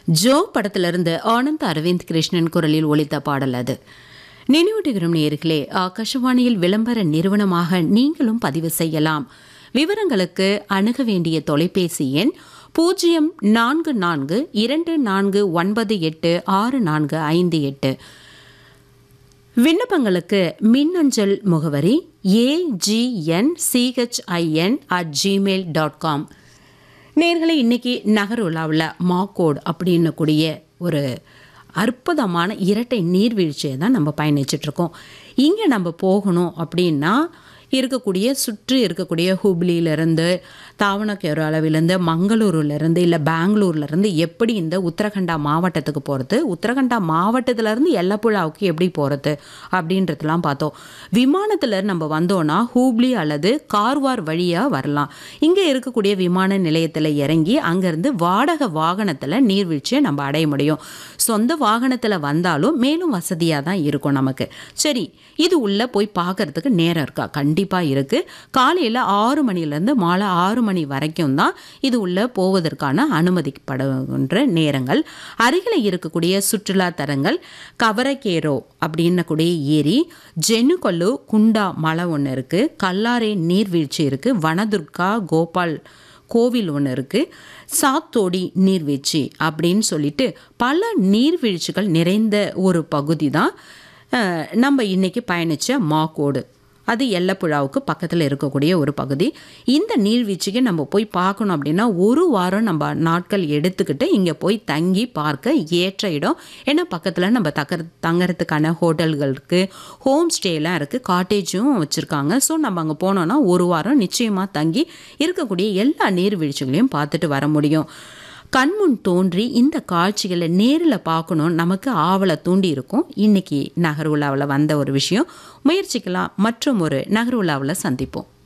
Joe படத்திலிருந்து ஆனந்த் அரவிந்த் கிருஷ்ணன் குரலில் ஒலித்த பாடல் அது நினைவூட்டுகிறோம் நேர்களே ஆகாஷவாணியில் விளம்பர நிறுவனமாக நீங்களும் பதிவு செய்யலாம் விவரங்களுக்கு அணுக வேண்டிய தொலைபேசி எண் பூஜ்ஜியம் நான்கு நான்கு இரண்டு நான்கு ஒன்பது எட்டு ஆறு நான்கு ஐந்து எட்டு விண்ணப்பங்களுக்கு மின்னஞ்சல் முகவரி AGN CHIN at Gmail dot com நேர்களை இன்னைக்கு நகர் உலாவில் மாக்கோடு அப்படின்னக்கூடிய ஒரு அற்புதமான இரட்டை நீர்வீழ்ச்சியை தான் நம்ம பயணிச்சிட்ருக்கோம் இங்கே நம்ம போகணும் அப்படின்னா இருக்கக்கூடிய சுற்றி இருக்கக்கூடிய ஹுப்ளியிலேருந்து தாவணக்கேரு அளவிலேருந்து மங்களூருலேருந்து இல்லை பெங்களூர்லேருந்து எப்படி இந்த உத்தரகண்டா மாவட்டத்துக்கு போகிறது உத்தரகண்டா மாவட்டத்திலேருந்து எல்லப்புழாவுக்கு எப்படி போகிறது அப்படின்றதெல்லாம் பார்த்தோம் விமானத்தில் நம்ம வந்தோன்னா ஹூப்ளி அல்லது கார்வார் வழியாக வரலாம் இங்கே இருக்கக்கூடிய விமான நிலையத்தில் இறங்கி அங்கேருந்து வாடகை வாகனத்தில் நீர்வீழ்ச்சியை நம்ம அடைய முடியும் சொந்த வாகனத்தில் வந்தாலும் மேலும் வசதியாக தான் இருக்கும் நமக்கு சரி இது உள்ளே போய் பார்க்கறதுக்கு நேரம் இருக்கா கண்டிப்பாக இருக்குது காலையில் ஆறு மணிலேருந்து மாலை ஆறு மணி வரைக்கும் தான் இது உள்ளே போவதற்கான அனுமதிக்கப்படுகின்ற நேரங்கள் அருகில் இருக்கக்கூடிய சுற்றுலா தரங்கள் கவரக்கேரோ அப்படின்னக்கூடிய ஏரி ஜெனுகொல்லு குண்டா மலை ஒன்று இருக்குது கல்லாரே நீர்வீழ்ச்சி இருக்குது வனதுர்கா கோபால் கோவில் ஒன்று இருக்குது சாத்தோடி நீர்வீழ்ச்சி அப்படின்னு சொல்லிட்டு பல நீர்வீழ்ச்சிகள் நிறைந்த ஒரு பகுதி தான் அஹ், நம்ம இன்னைக்கு பயணித்த மாக்கோடு அது எல்லப்புழாவுக்கு பக்கத்தில் இருக்கக்கூடிய ஒரு பகுதி இந்த நீர்வீழ்ச்சிக்கு நம்ம போய் பார்க்கணும் அப்படின்னா ஒரு வாரம் நம்ம நாட்கள் எடுத்துக்கிட்டு இங்கே போய் தங்கி பார்க்க ஏற்ற இடம் ஏன்னா பக்கத்தில் நம்ம தக்கற தங்கறதுக்கான ஹோட்டல்கள் இருக்குது ஹோம் ஸ்டேலாம் இருக்குது காட்டேஜும் வச்சுருக்காங்க ஸோ நம்ம அங்கே போனோன்னா ஒரு வாரம் நிச்சயமாக தங்கி இருக்கக்கூடிய எல்லா நீர்வீழ்ச்சிகளையும் பார்த்துட்டு வர முடியும் கண்முன் தோன்றி இந்த காட்சிகளை நேரில் பார்க்கணும் நமக்கு ஆவலை தூண்டி இருக்கும் இன்னைக்கு நகர் உலாவில் வந்த ஒரு விஷயம் முயற்சிக்கலாம் மற்றும் ஒரு நகர் உலாவில் சந்திப்போம்